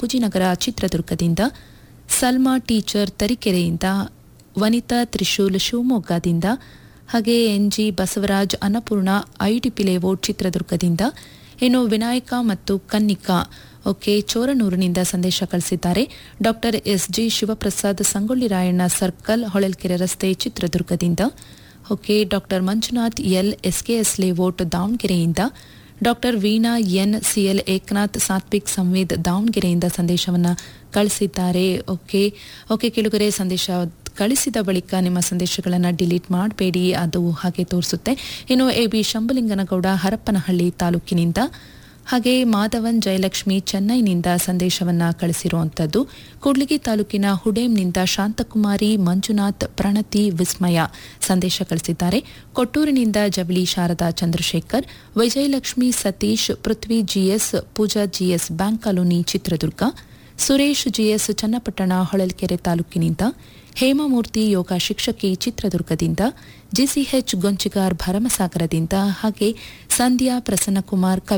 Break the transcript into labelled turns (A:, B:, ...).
A: ಬಾಪೂಜಿನಗರ ಚಿತ್ರದುರ್ಗದಿಂದ ಸಲ್ಮಾ ಟೀಚರ್ ತರೀಕೆರೆಯಿಂದ ವನಿತಾ ತ್ರಿಶೂಲ್ ಶಿವಮೊಗ್ಗದಿಂದ ಹಾಗೆ NG Basavaraj Annapurna ITP layout ಚಿತ್ರದುರ್ಗದಿಂದ ಇನ್ನು ವಿನಾಯಕ ಮತ್ತು ಕನ್ನಿಕಾ ಓಕೆ ಚೋರನೂರಿನಿಂದ ಸಂದೇಶ ಕಳಿಸಿದ್ದಾರೆ doctor S G Shivaprasad Sangolli Rayanna circle Holalkere ರಸ್ತೆ ಚಿತ್ರದುರ್ಗದಿಂದ okay doctor Manjunath L SKS layout ದಾವಣಗೆರೆಯಿಂದ doctor Veena N CL Ekanath Satvik Samved ದಾವಣಗೆರೆಯಿಂದ ಸಂದೇಶವನ್ನು ಕಳಿಸಿದ್ದಾರೆ ಓಕೆ ಓಕೆ ಕೆಳಗರೆ ಸಂದೇಶ ಕಳಿಸಿದ ಬಳಿಕ ನಿಮ್ಮ ಸಂದೇಶಗಳನ್ನು ಡಿಲೀಟ್ ಮಾಡಬೇಡಿ ಅದು ಹಾಗೆ ತೋರಿಸುತ್ತೆ ಇನ್ನು ಎ ಬಿ ಶಂಭುಲಿಂಗನಗೌಡ ಹರಪ್ಪನಹಳ್ಳಿ ತಾಲೂಕಿನಿಂದ ಹಾಗೆ ಮಾಧವನ್ ಜಯಲಕ್ಷ್ಮಿ ಚೆನ್ನೈನಿಂದ ಸಂದೇಶವನ್ನ ಕಳಿಸಿರುವಂಥದ್ದು ಕೂಡ್ಲಿಗಿ ತಾಲೂಕಿನ ಹುಡೇಮ್ನಿಂದ ಶಾಂತಕುಮಾರಿ ಮಂಜುನಾಥ್ ಪ್ರಣತಿ ವಿಸ್ಮಯ ಸಂದೇಶ ಕಳಿಸಿದ್ದಾರೆ ಕೊಟ್ಟೂರಿನಿಂದ Javali Sharada Chandrashekar Vijayalakshmi Satish Prithvi GS Pooja GS bank colony Chitradurga Suresh GS Channapatna Holalkere ತಾಲೂಕಿನಿಂದ ಹೇಮಮೂರ್ತಿ ಯೋಗ ಶಿಕ್ಷಕಿ ಚಿತ್ರದುರ್ಗದಿಂದ ಜಿಸಿಎಚ್ ಗೊಂಚಿಗಾರ್ ಭರಮಸಾಗರದಿಂದ ಹಾಗೆ ಸಂಧ್ಯಾ ಪ್ರಸನ್ನಕುಮಾರ್